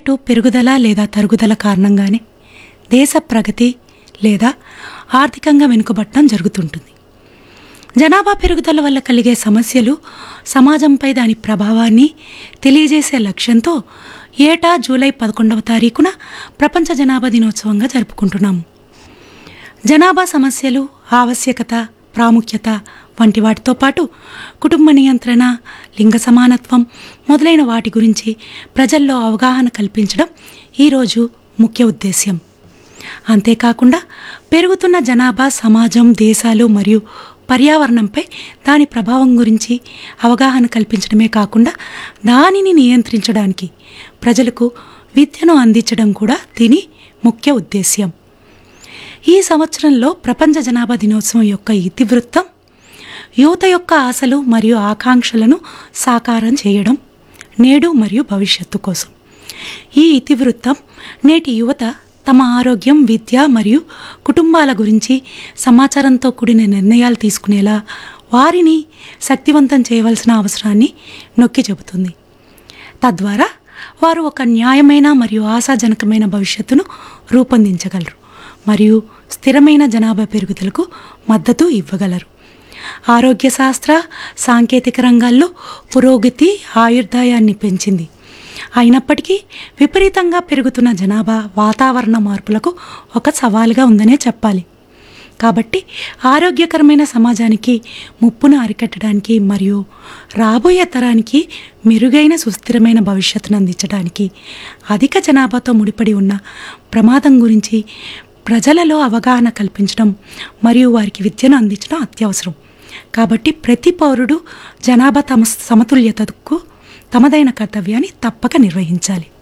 rate పెరుగుదల లేదా తరుగుదల కారణంగానే దేశ ప్రగతి లేదా ఆర్థికంగా వెనుకబడటం జరుగుతుంటుంది జనాభా పెరుగుదల వల్ల కలిగే సమస్యలు సమాజంపై దాని ప్రభావాన్ని తెలియజేసే లక్ష్యంతో ఏటా జూలై పదకొండవ తారీఖున ప్రపంచ జనాభా దినోత్సవంగా జరుపుకుంటున్నాము జనాభా సమస్యలు ఆవశ్యకత ప్రాముఖ్యత వంటి వాటితో పాటు కుటుంబ నియంత్రణ లింగ సమానత్వం మొదలైన వాటి గురించి ప్రజల్లో అవగాహన కల్పించడం ఈరోజు ముఖ్య ఉద్దేశ్యం అంతేకాకుండా పెరుగుతున్న జనాభా సమాజం దేశాలు మరియు పర్యావరణంపై దాని ప్రభావం గురించి అవగాహన కల్పించడమే కాకుండా దానిని నియంత్రించడానికి ప్రజలకు విద్యను అందించడం కూడా దీని ముఖ్య ఉద్దేశ్యం ఈ సంవత్సరంలో ప్రపంచ జనాభా దినోత్సవం యొక్క ఇతివృత్తం యువత యొక్క ఆశలు మరియు ఆకాంక్షలను సాకారం చేయడం నేడు మరియు భవిష్యత్తు కోసం ఈ ఇతివృత్తం నేటి యువత తమ ఆరోగ్యం విద్య మరియు కుటుంబాల గురించి సమాచారంతో కూడిన నిర్ణయాలు తీసుకునేలా వారిని శక్తివంతం చేయవలసిన అవసరాన్ని నొక్కి చెబుతుంది తద్వారా వారు ఒక న్యాయమైన మరియు ఆశాజనకమైన భవిష్యత్తును రూపొందించగలరు మరియు స్థిరమైన జనాభా పెరుగుదలకు మద్దతు ఇవ్వగలరు ఆరోగ్య శాస్త్ర సాంకేతిక రంగాల్లో పురోగతి ఆయుర్దాయాన్ని పెంచింది అయినప్పటికీ విపరీతంగా పెరుగుతున్న జనాభా వాతావరణ మార్పులకు ఒక సవాలుగా ఉందనే చెప్పాలి కాబట్టి ఆరోగ్యకరమైన సమాజానికి ముప్పును అరికట్టడానికి మరియు రాబోయే తరానికి మెరుగైన సుస్థిరమైన భవిష్యత్తును అందించడానికి అధిక జనాభాతో ముడిపడి ఉన్న ప్రమాదం గురించి ప్రజలలో అవగాహన కల్పించడం మరియు వారికి విద్యను అందించడం అత్యవసరం కాబట్టి ప్రతి పౌరుడు జనాభా తమ సమతుల్యతకు తమదైన కర్తవ్యాన్ని తప్పక నిర్వహించాలి